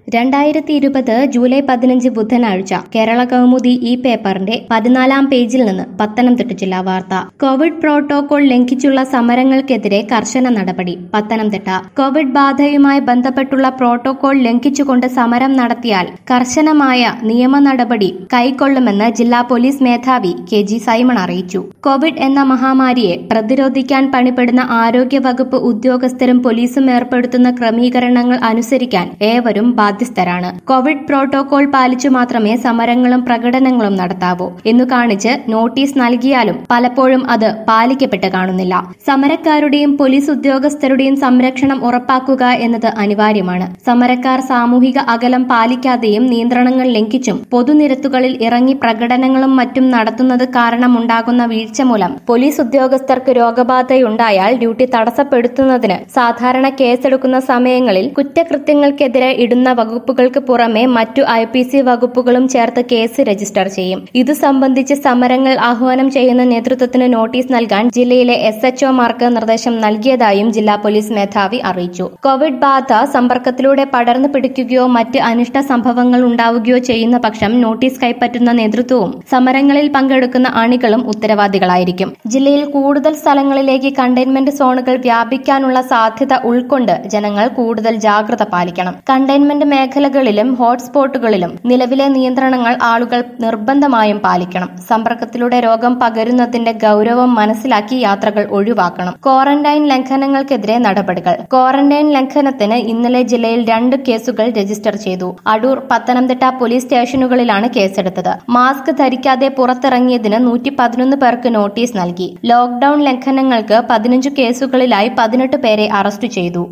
രണ്ടായിരത്തി ഇരുപത് ജൂലൈ പതിനഞ്ച് ബുധനാഴ്ച കേരള കൗമുദി ഈ പേപ്പറിന്റെ പതിനാലാം പേജിൽ നിന്ന് പത്തനംതിട്ട ജില്ലാ വാർത്ത കോവിഡ് പ്രോട്ടോകോൾ ലംഘിച്ചുള്ള സമരങ്ങൾക്കെതിരെ കർശന നടപടി പത്തനംതിട്ട കോവിഡ് ബാധയുമായി ബന്ധപ്പെട്ടുള്ള പ്രോട്ടോകോൾ ലംഘിച്ചുകൊണ്ട് സമരം നടത്തിയാൽ കർശനമായ നിയമ നടപടി കൈക്കൊള്ളുമെന്ന് ജില്ലാ പോലീസ് മേധാവി കെ ജി സൈമൺ അറിയിച്ചു കോവിഡ് എന്ന മഹാമാരിയെ പ്രതിരോധിക്കാൻ പണിപ്പെടുന്ന ആരോഗ്യ വകുപ്പ് ഉദ്യോഗസ്ഥരും പോലീസും ഏർപ്പെടുത്തുന്ന ക്രമീകരണങ്ങൾ അനുസരിക്കാൻ ഏവരും ബാധ്യസ്ഥരാണ് കോവിഡ് പ്രോട്ടോകോൾ പാലിച്ചു മാത്രമേ സമരങ്ങളും പ്രകടനങ്ങളും നടത്താവൂ എന്നു കാണിച്ച് നോട്ടീസ് നൽകിയാലും പലപ്പോഴും അത് പാലിക്കപ്പെട്ട് കാണുന്നില്ല സമരക്കാരുടെയും പോലീസ് ഉദ്യോഗസ്ഥരുടെയും സംരക്ഷണം ഉറപ്പാക്കുക എന്നത് അനിവാര്യമാണ് സമരക്കാർ സാമൂഹിക അകലം പാലിക്കാതെയും നിയന്ത്രണങ്ങൾ ലംഘിച്ചും പൊതുനിരത്തുകളിൽ ഇറങ്ങി പ്രകടനങ്ങളും മറ്റും നടത്തുന്നത് കാരണമുണ്ടാകുന്ന വീഴ്ച മൂലം പോലീസ് ഉദ്യോഗസ്ഥർക്ക് രോഗബാധയുണ്ടായാൽ ഡ്യൂട്ടി തടസ്സപ്പെടുത്തുന്നതിന് സാധാരണ കേസെടുക്കുന്ന സമയങ്ങളിൽ കുറ്റകൃത്യങ്ങൾക്കെതിരെ ഇടുന്ന വകുപ്പുകൾക്ക് പുറമെ മറ്റു ഐ പി സി വകുപ്പുകളും ചേർത്ത് കേസ് രജിസ്റ്റർ ചെയ്യും ഇതു സംബന്ധിച്ച് സമരങ്ങൾ ആഹ്വാനം ചെയ്യുന്ന നേതൃത്വത്തിന് നോട്ടീസ് നൽകാൻ ജില്ലയിലെ എസ് എച്ച്ഒമാർക്ക് നിർദ്ദേശം നൽകിയതായും ജില്ലാ പോലീസ് മേധാവി അറിയിച്ചു കോവിഡ് ബാധ സമ്പർക്കത്തിലൂടെ പടർന്നു പിടിക്കുകയോ മറ്റ് അനിഷ്ട സംഭവങ്ങൾ ഉണ്ടാവുകയോ ചെയ്യുന്ന പക്ഷം നോട്ടീസ് കൈപ്പറ്റുന്ന നേതൃത്വവും സമരങ്ങളിൽ പങ്കെടുക്കുന്ന അണികളും ഉത്തരവാദികളായിരിക്കും ജില്ലയിൽ കൂടുതൽ സ്ഥലങ്ങളിലേക്ക് കണ്ടെയ്ൻമെന്റ് സോണുകൾ വ്യാപിക്കാനുള്ള സാധ്യത ഉൾക്കൊണ്ട് ജനങ്ങൾ കൂടുതൽ ജാഗ്രത പാലിക്കണം കണ്ടെയ്ൻമെന്റ് മേഖലകളിലും ഹോട്ട്സ്പോട്ടുകളിലും നിലവിലെ നിയന്ത്രണങ്ങൾ ആളുകൾ നിർബന്ധമായും പാലിക്കണം സമ്പർക്കത്തിലൂടെ രോഗം പകരുന്നതിന്റെ ഗൌരവം മനസ്സിലാക്കി യാത്രകൾ ഒഴിവാക്കണം ക്വാറന്റൈൻ ലംഘനങ്ങൾക്കെതിരെ നടപടികൾ ക്വാറന്റൈൻ ലംഘനത്തിന് ഇന്നലെ ജില്ലയിൽ രണ്ട് കേസുകൾ രജിസ്റ്റർ ചെയ്തു അടൂർ പത്തനംതിട്ട പോലീസ് സ്റ്റേഷനുകളിലാണ് കേസെടുത്തത് മാസ്ക് ധരിക്കാതെ പുറത്തിറങ്ങിയതിന് നൂറ്റി പതിനൊന്ന് പേർക്ക് നോട്ടീസ് നൽകി ലോക്ഡൌൺ ലംഘനങ്ങൾക്ക് പതിനഞ്ച് കേസുകളിലായി പതിനെട്ട് പേരെ അറസ്റ്റ് ചെയ്തു